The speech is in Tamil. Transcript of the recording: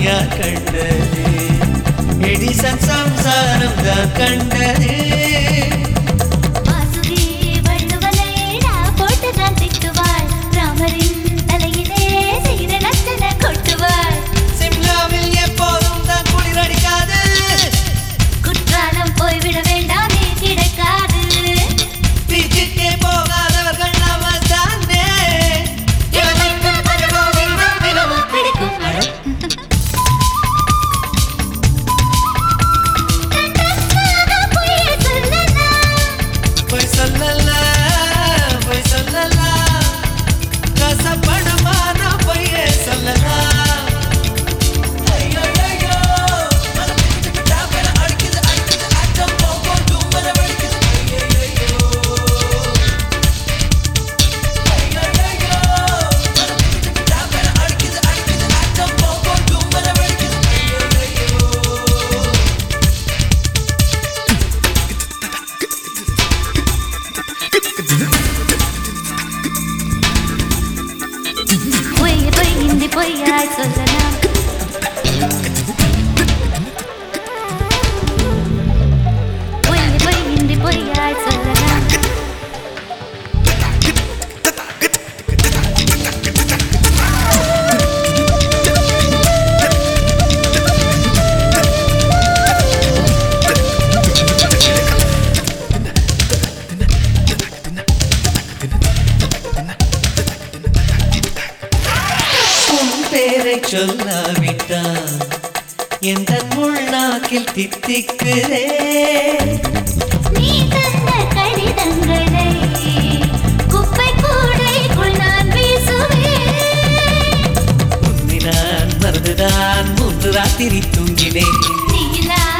யார் கண்டது எடிசன் சம்சாரம் தான் கண்டது வாசுகி வள்ளுவனை நான் போட்டுதான் திட்டுவாள் ராமரின் தலையிலே செய்த நச்சன கொட்டுவாள் சிம்லாவில் எப்போதும் தான் குளிரடிக்காது குற்றாலம் போய்விட வேண்டாமே கிடைக்காது பீச்சுக்கே போகாதவர்கள் நாம தானே எனக்கு பருவம் மிகவும் பிடிக்கும் கண்டஸ்தாக பொய்யை சொல்லலாம் போய் சொல்லலாம் போய் சொல்லலாம் கசப்படுமான பொய்யே சொல்லலாம் ஐயோ ஐயோ அடிக்குது அடிக்குது அச்சம் போகும் தும்மல வலிக்குது ஐயோ ஐயோ ஐயோ ஐயோ அடிக்குது அடிக்குது அச்சம் போகும் தும்மல வலிக்குது ஐயோ ஐயோ பொய் பொய் இந்த பொய்யாய் சொல்லலாம் பொய் பொய் இந்த பொய்யாய் சொல்லலாம் உன் பேரை சொல்லாவிட்டான் எந்த உள்நாக்கில் தித்திக்குதே நீ தந்த கடிதங்களை குப்பை கூடைக்குள் நான் வீசுவேன் உன்னை நான் மறந்துதான் மூன்று ராத்திரி தூங்கினேன் நீலா